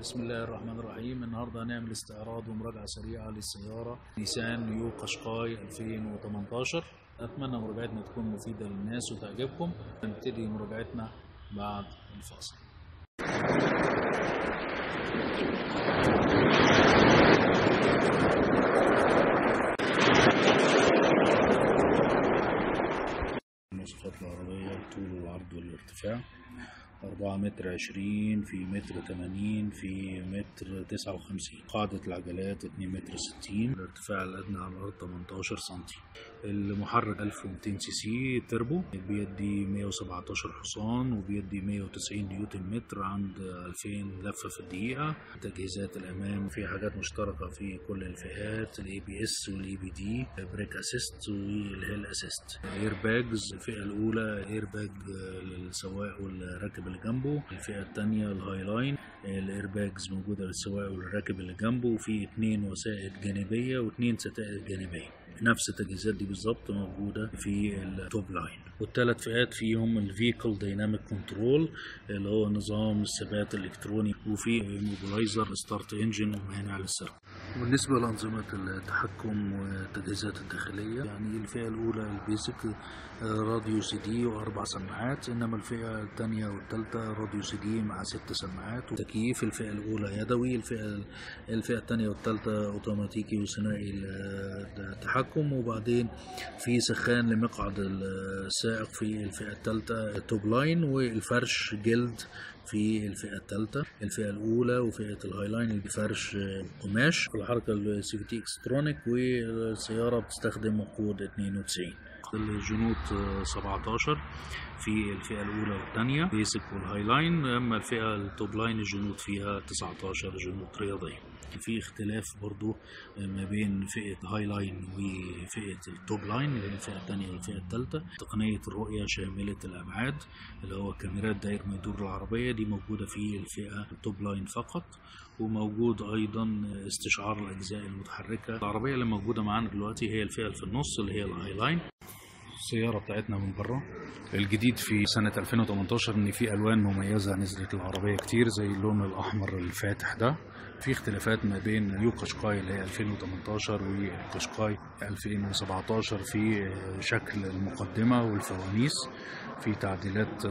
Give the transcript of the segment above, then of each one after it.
بسم الله الرحمن الرحيم النهارده هنعمل استعراض ومراجعه سريعه للسياره نيسان نيو قشقاي 2018 اتمنى مراجعتنا تكون مفيده للناس وتعجبكم نبتدي مراجعتنا بعد الفاصل مواصفات العربية الطول والعرض والارتفاع أربعة متر عشرين في متر تمانين في متر تسعة وخمسين قاعدة العجلات اتنين متر ستين الارتفاع الأدنى على الأرض تمنتاشر سنتي المحرك ألف ومتين سي سي تربو بيدي مية وسبعتاشر حصان وبيدي مية وتسعين نيوتن متر عند ألفين لفة في الدقيقة تجهيزات الأمام في حاجات مشتركة في كل الفئات الاي بي اس والاي بي دي بريك اسيست والهيل اسيست اير باجز الفئة الأولى اير باج للسواق والراكب اللي جنبه الفئة الثانية الهاي لاين الاير باجز موجودة للسواق والراكب اللي جنبه وفي اتنين وسائد جانبية واتنين ستائر جانبية نفس التجهيزات دي بالظبط موجودة في التوب لاين والثلاث فئات فيهم الفيكل دايناميك كنترول اللي هو نظام الثبات الالكتروني وفي موبلايزر ستارت انجن ومانع للسرعة بالنسبة لأنظمة التحكم والتجهيزات الداخلية يعني الفئة الأولى البيسك راديو سي دي وأربع سماعات إنما الفئة الثانية والثالثة راديو سي دي مع ست سماعات وتكييف الفئة الأولى يدوي الفئة الفئة الثانية والثالثة أوتوماتيكي وثنائي التحكم وبعدين في سخان لمقعد السائق في الفئة الثالثة توب لاين والفرش جلد في الفئة الثالثة الفئة الأولى وفئة الهاي لاين بفرش قماش الحركة السي في تي اكسترونيك والسيارة بتستخدم وقود 92 الجنوط 17 في الفئة الأولى والثانية بيسك والهاي لاين أما الفئة التوب لاين الجنوط فيها 19 جنوط رياضية في اختلاف برضو ما بين فئة هاي لاين وفئة التوب لاين اللي هي الفئة الثانية والفئة الثالثة تقنية الرؤية شاملة الأبعاد اللي هو كاميرات داير ما يدور العربية دي موجودة في الفئة التوب لاين فقط وموجود أيضا استشعار الأجزاء المتحركة العربية اللي موجودة معانا دلوقتي هي الفئة اللي في النص اللي هي الهاي لاين السيارة بتاعتنا من بره الجديد في سنة 2018 ان في الوان مميزة نزلت العربية كتير زي اللون الاحمر الفاتح ده في اختلافات ما بين نيو قشقاي اللي هي 2018 وقشقاي 2017 في شكل المقدمة والفوانيس في تعديلات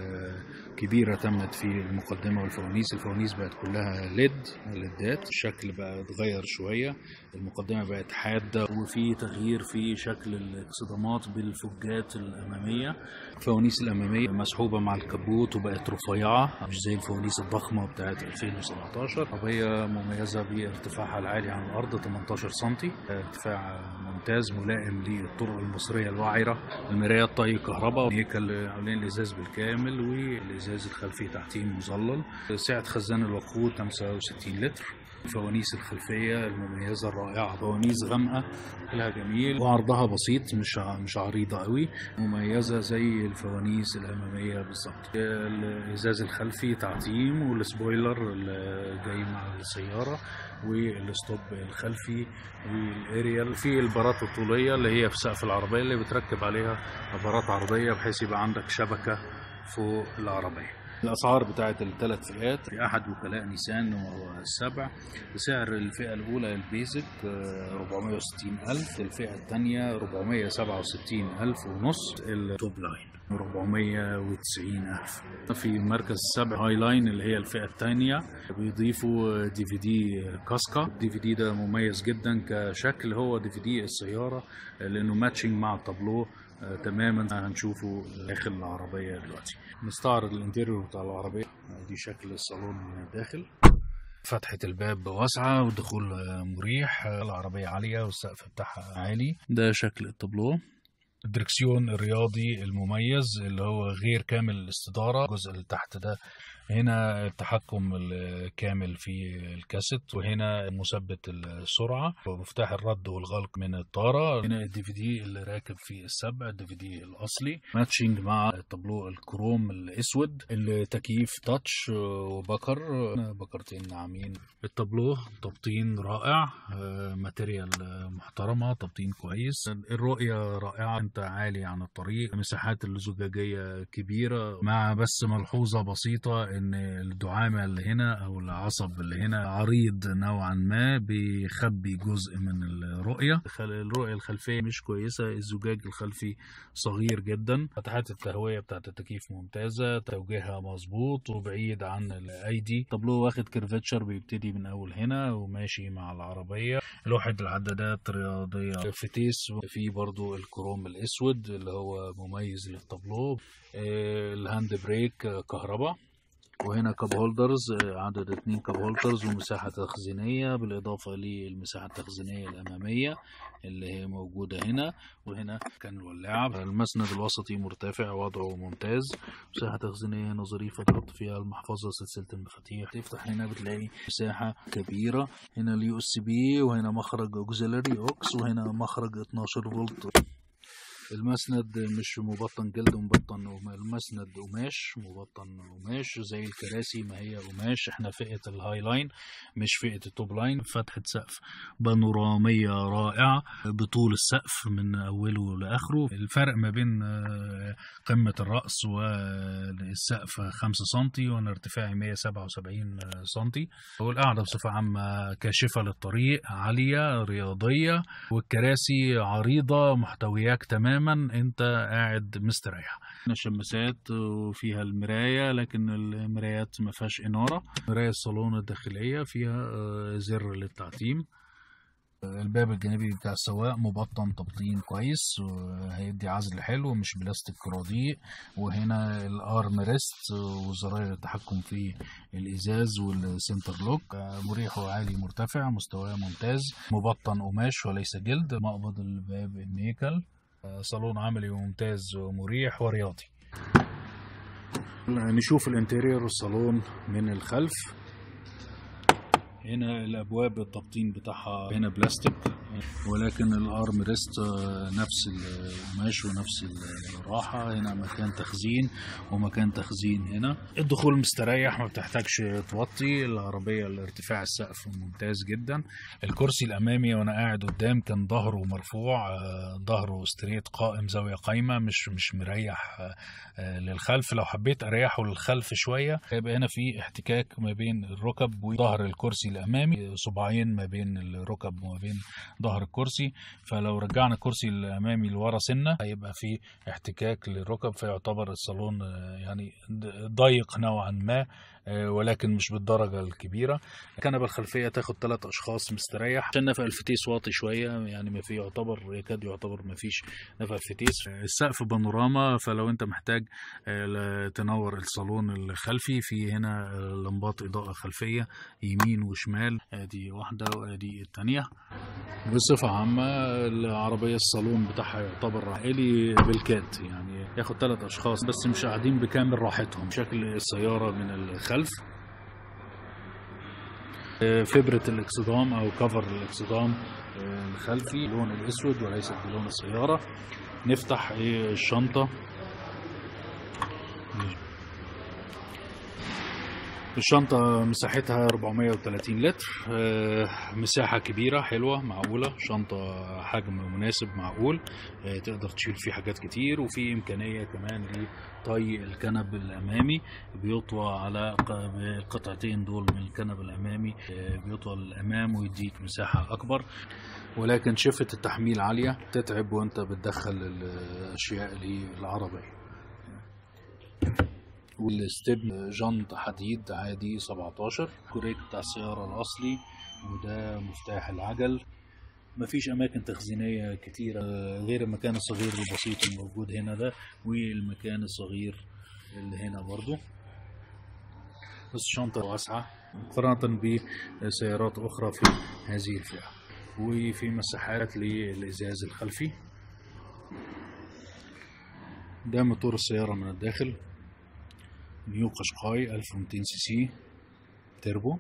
كبيرة تمت في المقدمة والفوانيس الفوانيس بقت كلها ليد ليدات الشكل بقى اتغير شوية المقدمة بقت حادة وفي تغيير في شكل الاكسدامات بالفجات الأمامية الفوانيس الأمامية مسحوبة مع الكبوت وبقت رفيعة مش زي الفوانيس الضخمة بتاعت 2017 عربية مميزة بارتفاعها العالي عن الأرض 18 سنتي ارتفاع ممتاز ملائم للطرق المصرية الوعرة المرايات طي كهرباء هيكل حوالين الإزاز بالكامل والإزاز الخلفي تحتيه مظلل سعة خزان الوقود 65 لتر الفوانيس الخلفية المميزة الرائعة فوانيس غامقة شكلها جميل وعرضها بسيط مش مش عريضة قوي مميزة زي الفوانيس الأمامية بالظبط الإزاز الخلفي تعتيم والسبويلر اللي جاي مع السيارة والستوب الخلفي والاريال في البارات الطولية اللي هي في سقف العربية اللي بتركب عليها بارات عرضية بحيث يبقى عندك شبكة فوق العربية الأسعار بتاعت الثلاث فئات في أحد وكلاء نيسان وهو السبع بسعر الفئة الأولى البيزك 460 ألف الفئة الثانية 467 ألف ونص التوب لاين 490 ألف في مركز السبع هاي لاين اللي هي الفئة الثانية بيضيفوا دي في دي كاسكا الدي في دي ده مميز جدا كشكل هو دي في دي السيارة لأنه ماتشنج مع التابلو آه تماما هنشوفه داخل العربية دلوقتي نستعرض الانتيريور بتاع العربية دي شكل الصالون من الداخل فتحة الباب واسعة والدخول مريح العربية عالية والسقف بتاعها عالي ده شكل التابلو الدركسيون الرياضي المميز اللي هو غير كامل الاستدارة الجزء اللي تحت ده هنا التحكم الكامل في الكاسيت وهنا مثبت السرعة ومفتاح الرد والغلق من الطارة هنا الدي في دي اللي راكب في السبع الدي في دي الأصلي ماتشنج مع التابلو الكروم الأسود التكييف تاتش وبكر بكرتين ناعمين التابلو تبطين رائع ماتيريال محترمة تبطين كويس الرؤية رائعة انت عالي عن الطريق المساحات الزجاجية كبيرة مع بس ملحوظة بسيطة ان الدعامة اللي هنا او العصب اللي هنا عريض نوعا ما بيخبي جزء من الرؤية خل- الرؤية الخلفية مش كويسة الزجاج الخلفي صغير جدا فتحات التهوية بتاعت التكييف ممتازة توجيهها مظبوط وبعيد عن الايدي طابلوه واخد كيرفتشر بيبتدي من اول هنا وماشي مع العربية لوحة العدادات رياضية فتيس في برضو الكروم الاسود اللي هو مميز للطابلوه آه، الهاند بريك آه، كهرباء وهنا كاب هولدرز آه، عدد اتنين كاب هولدرز ومساحة تخزينية بالإضافة للمساحة التخزينية الأمامية اللي هي موجودة هنا وهنا كان الولاعة المسند الوسطي مرتفع وضعه ممتاز مساحة تخزينية هنا ظريفة تحط فيها المحفظة سلسلة المفاتيح تفتح هنا بتلاقي مساحة كبيرة هنا اليو اس بي وهنا مخرج اوكسيلري اوكس وهنا مخرج 12 فولت المسند مش مبطن جلد مبطن قم- المسند قماش مبطن قماش زي الكراسي ما هي قماش احنا فئة الهاي لاين مش فئة التوب لاين فتحة سقف بانورامية رائعة بطول السقف من أوله لآخره الفرق ما بين آه، قمة الرأس والسقف 5 سنتي وأنا ارتفاعي 177 سنتي والقعدة بصفة عامة كاشفة للطريق عالية رياضية والكراسي عريضة محتوياك تماما انت قاعد مستريح هنا شماسات وفيها المراية لكن المرايات ما فيهاش إنارة مراية الصالون الداخلية فيها آه، زر للتعتيم الباب الجانبي بتاع السواق مبطن تبطين كويس وهيدي عزل حلو مش بلاستيك رديء وهنا الارم ريست وزراير التحكم في الازاز والسنتر لوك مريح وعالي مرتفع مستواه ممتاز مبطن قماش وليس جلد مقبض الباب النيكل صالون عملي وممتاز ومريح ورياضي نشوف الانتيريور الصالون من الخلف هنا الابواب التبطين بتاعها هنا بلاستيك ولكن الارم ريست آه، نفس القماش ونفس الراحه هنا مكان تخزين ومكان تخزين هنا الدخول مستريح ما بتحتاجش توطي العربيه الارتفاع السقف ممتاز جدا الكرسي الامامي وانا قاعد قدام كان ظهره مرفوع آه، ظهره ستريت قائم زاويه قايمه مش مش مريح آه، آه، للخلف لو حبيت اريحه للخلف شويه هيبقى هنا في احتكاك ما بين الركب وظهر الكرسي الامامي صباعين ما بين الركب وما بين ظهر الكرسي فلو رجعنا الكرسي الامامي لورا سنه هيبقى في احتكاك للركب فيعتبر الصالون آه، يعني ض- ضيق نوعا ما آه، ولكن مش بالدرجه الكبيره الكنبه الخلفيه تاخد ثلاث اشخاص مستريح عشان نفق الفتيس واطي شويه يعني ما في يعتبر يكاد يعتبر ما فيش نفق الفتيس السقف بانوراما فلو انت محتاج آه، ل- تنور الصالون الخلفي في هنا آه، لمبات اضاءه خلفيه يمين وشمال ادي واحده وادي الثانيه بصفة عامة العربية الصالون بتاعها يعتبر عائلي بالكاد يعني ياخد ثلاث أشخاص بس مش قاعدين بكامل راحتهم شكل السيارة من الخلف آه، فبرة الاكسدام أو كفر الاكسدام آه، الخلفي اللون الأسود وليس بلون السيارة نفتح إيه الشنطة الشنطة مساحتها 430 لتر آه، مساحة كبيرة حلوة معقولة شنطة حجم مناسب معقول آه، تقدر تشيل فيه حاجات كتير وفي إمكانية كمان لطي الكنب الأمامي بيطوى على ق- القطعتين دول من الكنب الأمامي آه، بيطوى للأمام ويديك مساحة أكبر ولكن شفة التحميل عالية تتعب وانت بتدخل الأشياء للعربية والستيب جنط حديد عادي 17 كوريك بتاع السيارة الأصلي وده مفتاح العجل مفيش أماكن تخزينية كتيرة غير المكان الصغير البسيط الموجود هنا ده والمكان الصغير اللي هنا برضو بس شنطة واسعة مقارنة بسيارات أخرى في هذه الفئة وفي مساحات للإزاز الخلفي ده موتور السيارة من الداخل نيو قشقاي 1200 سي سي تربو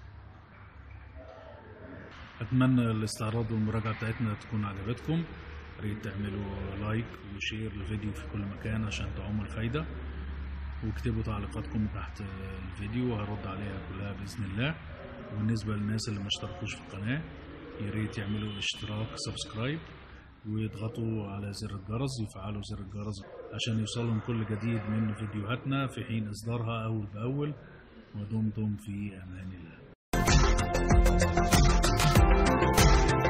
أتمنى الاستعراض والمراجعة بتاعتنا تكون عجبتكم ريت تعملوا لايك وشير للفيديو في كل مكان عشان تعموا الفايدة واكتبوا تعليقاتكم تحت الفيديو وهرد عليها كلها بإذن الله وبالنسبة للناس اللي ما اشتركوش في القناة يا ريت يعملوا اشتراك سبسكرايب ويضغطوا على زر الجرس يفعلوا زر الجرس عشان يوصلهم كل جديد من فيديوهاتنا في حين إصدارها أول بأول ودمتم في أمان الله